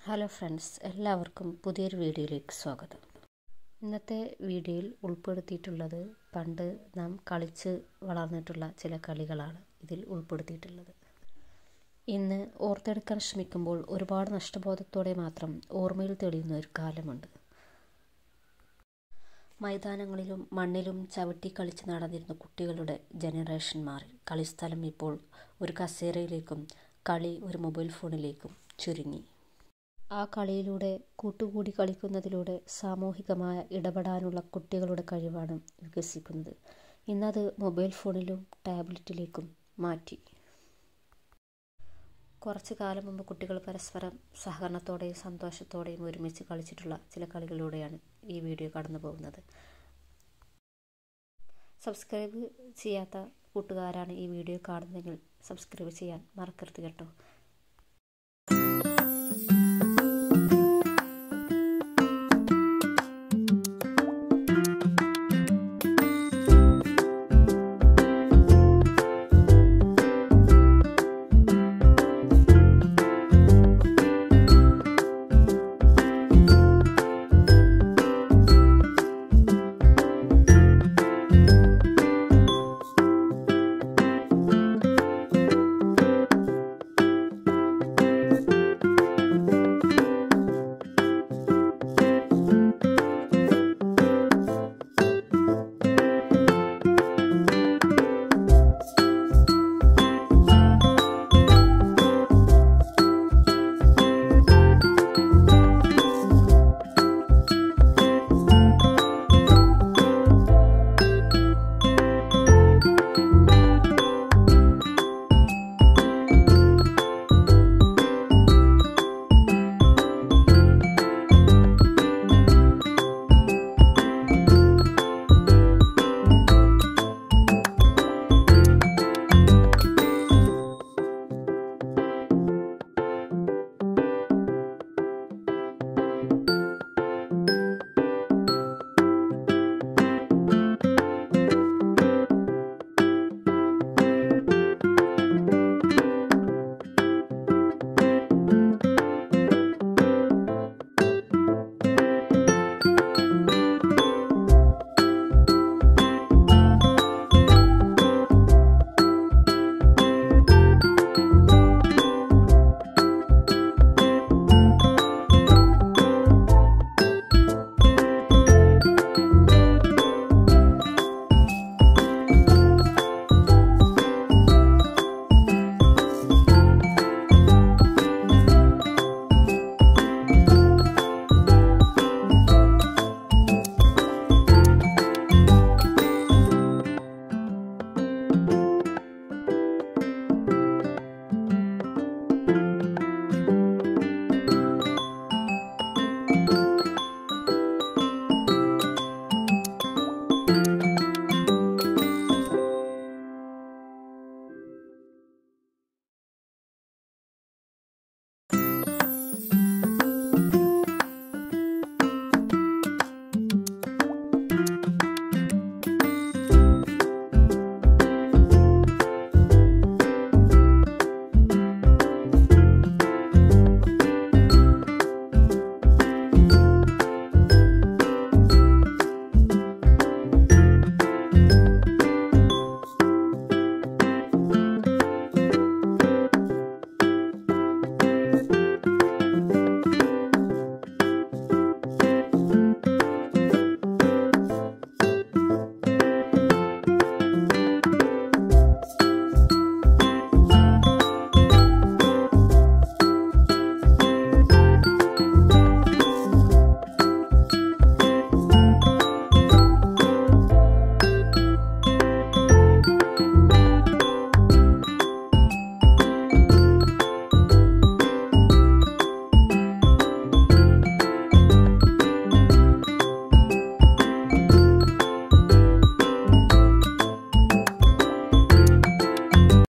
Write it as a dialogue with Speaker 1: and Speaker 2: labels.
Speaker 1: hello friends എല്ലാവർക്കും പുതിയൊരു വീഡിയോയിലേക്ക് സ്വാഗതം ഇന്നത്തെ വീഡിയോയിൽ ഉൾപ്പെടുത്തിയിട്ടുള്ളത് പണ്ട് നാം കളിച്ച് വളർന്നിട്ടുള്ള ചില കളികളാണ് ഇതിൽ ഉൾപ്പെടുത്തിയിട്ടുള്ളത് ഇന്ന് ഓർത്തെടുക്കാൻ ശ്രമിക്കുമ്പോൾ ഒരുപാട് നഷ്ടബോധത്തോടെ മാത്രം ഓർമ്മയിൽ തെളിയുന്ന ഒരു കാലമുണ്ട് മൈതാനങ്ങളിലും മണ്ണിലും ചവിട്ടി കളിച്ച് നടന്നിരുന്ന കുട്ടികളുടെ ജനറേഷൻ മാറി കളിസ്ഥലം ഇപ്പോൾ ഒരു കസേരയിലേക്കും കളി ഒരു മൊബൈൽ ഫോണിലേക്കും ചുരുങ്ങി ആ കളിയിലൂടെ കൂട്ടുകൂടി കളിക്കുന്നതിലൂടെ സാമൂഹികമായ ഇടപെടാനുള്ള കുട്ടികളുടെ കഴിവാണ് വികസിക്കുന്നത് ഇന്നത് മൊബൈൽ ഫോണിലും ടാബ്ലറ്റിലേക്കും മാറ്റി കുറച്ചു കാലം മുമ്പ് കുട്ടികൾ പരസ്പരം സഹകരണത്തോടെയും സന്തോഷത്തോടെയും ഒരുമിച്ച് കളിച്ചിട്ടുള്ള ചില കളികളിലൂടെയാണ് ഈ വീഡിയോ കടന്നു പോകുന്നത് സബ്സ്ക്രൈബ് ചെയ്യാത്ത കൂട്ടുകാരാണ് ഈ വീഡിയോ കാണുന്നതെങ്കിൽ സബ്സ്ക്രൈബ് ചെയ്യാൻ മറക്കരുത് കേട്ടോ